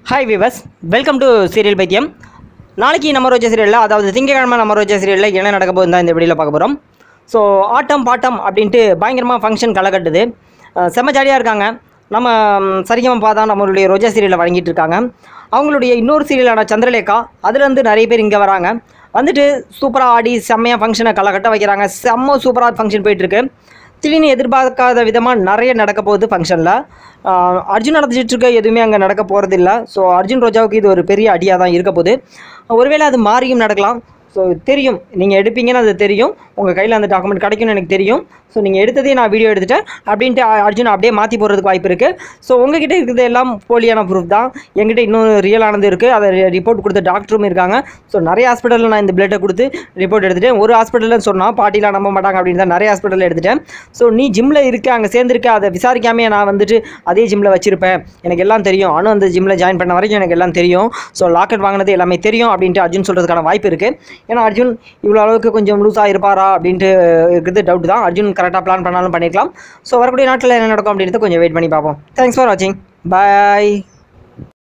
hi viewers welcome to serial பைத்தியம் நாளைக்கு நம்ம ரோஜா சீரியலில் அதாவது திங்கக்கிழமை நம்ம ரோஜா சீரியலில் என்ன நடக்க போகுது தான் இந்த வீடியோவில் பார்க்க போகிறோம் ஸோ ஆட்டம் பாட்டம் அப்படின்ட்டு பயங்கரமாக ஃபங்க்ஷன் களை கட்டுது அஹ் செம்ம ஜாலியாக இருக்காங்க நம்ம ம், சரிகமப்பா தான் நம்மளுடைய ரோஜா சீரியலில் வழங்கிட்டு இருக்காங்க அவங்களுடைய இன்னொரு சீரியலான சந்திரலேகா அதுலேருந்து நிறைய பேர் இங்கே வராங்க வந்துட்டு சூப்பராக ஆடி செம்மையாக ஃபங்க்ஷனை களை கட்ட வைக்கிறாங்க செம்ம சூப்பராக ஃபங்க்ஷன் போயிட்டுருக்கு திடீர்னு எதிர்பார்க்காத விதமாக நிறைய நடக்க போகுது ஃபங்க்ஷனில் அர்ஜுன் நடந்துட்டு இருக்க எதுவுமே அங்கே நடக்க போகிறதில்ல ஸோ அர்ஜுன் ரோஜாவுக்கு இது ஒரு பெரிய அடியாக தான் இருக்க போகுது ஒருவேளை அது மாறியும் நடக்கலாம் ஸோ தெரியும் நீங்கள் எடுப்பீங்கன்னு அது தெரியும் உங்கள் கையில் அந்த டாக்குமெண்ட் கிடைக்கும்னு எனக்கு தெரியும் ஸோ நீங்கள் எடுத்ததே நான் வீடியோ எடுத்துட்டேன் அப்படின்ட்டு அ- அர்ஜுன் அப்படியே மாற்றி போடுறதுக்கு வாய்ப்பு இருக்குது ஸோ உங்ககிட்ட இருக்கிறது எல்லாம் போலியான ப்ரூஃப் தான் என்கிட்ட இன்னும் ரியலானது இருக்குது அதை ரிப்போர்ட் கொடுத்த டாக்டரும் இருக்காங்க ஸோ நிறைய ஹாஸ்பிட்டலில் நான் இந்த பிளட்டை கொடுத்து ரிப்போர்ட் எடுத்துட்டேன் ஒரு ஹாஸ்பிட்டலில் சொன்னால் பாட்டிலாம் நம்ப மாட்டாங்க அப்படின்னு தான் நிறைய ஹாஸ்பிட்டலில் எடுத்துட்டேன் ஸோ நீ ஜிம்மில் இருக்க அங்கே சேர்ந்துருக்க அதை விசாரிக்காமே நான் வந்துட்டு அதே ஜிம்மில் வச்சிருப்பேன் எனக்கு எல்லாம் தெரியும் அனு அந்த ஜிம்மில் ஜாயின் பண்ண வரைக்கும் எனக்கு எல்லாம் தெரியும் ஸோ லாக்கெட் வாங்கினது எல்லாமே தெரியும் அப்படின்ட்டு அர்ஜுன் சொல்கிறதுக்கான வாய்ப்பு இருக்குது ஏன்னா அர்ஜுன் இவ்வளோ அளவுக்கு கொஞ்சம் லூஸாக இருப்பாரா அப்படின்ட்டு இருக்கிறது டவுட் தான் அர்ஜுன் கரெக்டாக பிளான் பண்ணாலும் பண்ணியிருக்கலாம் ஸோ வரக்கூடிய நாட்டில் என்ன நடக்கும் அப்படின்றது கொஞ்சம் வெயிட் பண்ணி பார்ப்போம் தேங்க்ஸ் ஃபார் வாட்சிங் பாய்